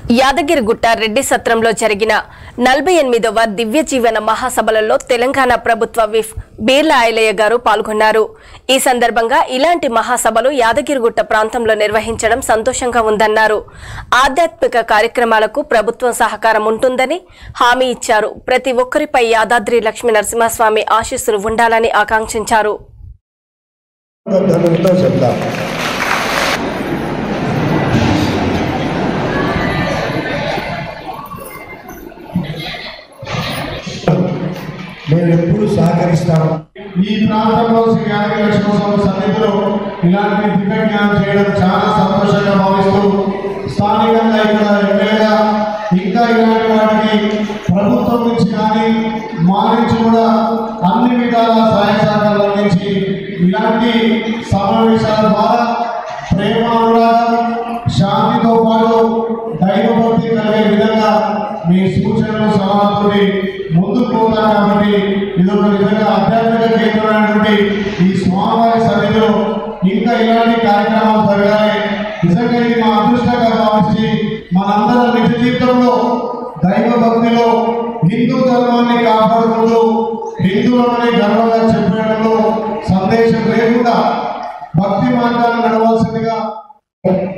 యాదగిరిగుట్ట రెడ్డి సత్రంలో జరిగిన నలభై ఎనిమిదవ దివ్య జీవన మహాసభలలో తెలంగాణ ప్రభుత్వ విఫ్ బీర్ల ఐలయ్య గారు పాల్గొన్నారు ఈ సందర్భంగా ఇలాంటి మహాసభలు యాదగిరిగుట్ట ప్రాంతంలో నిర్వహించడం సంతోషంగా ఉందన్నారు ఆధ్యాత్మిక కార్యక్రమాలకు ప్రభుత్వం సహకారం ఉంటుందని హామీ ఇచ్చారు ప్రతి ఒక్కరిపై యాదాద్రి లక్ష్మీ నరసింహస్వామి ఆశీస్సులు ఉండాలని ఆకాంక్షించారు ధనంతో చెప్తాం మేము ఎప్పుడు సహకరిస్తాము ఈ ప్రాంతంలో శ్రీ యాదగిరి లక్ష్మణస్వామి సన్నిధిలో ఇలాంటి దివ్య జ్ఞానం చేయడం చాలా సంతోషంగా భావిస్తూ స్థానికంగా ఇక్కడ ఎమ్మెల్యేగా ఇంకా ఇలాంటి వాటికి ప్రభుత్వం నుంచి కానీ మా నుంచి కూడా అన్ని విధాల సహాయ సహకారాలు అందించి ఇలాంటి సమావేశాల ద్వారా ప్రేమ అనురాగం శాంతితో పాటు దైవభక్తి కలిగే విధంగా మీ సూచనలు సలహాలతో ముందుకు పోతారు కాబట్టి ఇది ఒక విధంగా ఆధ్యాత్మిక కేంద్రమైనటువంటి ఈ స్వామివారి సన్నిధిలో ఇంకా ఇలాంటి కార్యక్రమాలు జరగాలి నిజంగా ఇది మా అదృష్టంగా భావించి మనందరం నిజ జీవితంలో దైవ భక్తిలో హిందూ ధర్మాన్ని కాపాడుకుంటూ హిందువులని గర్వంగా చెప్పడంలో సందేశం లేకుండా భక్తి మార్గాన్ని నడవాల్సిందిగా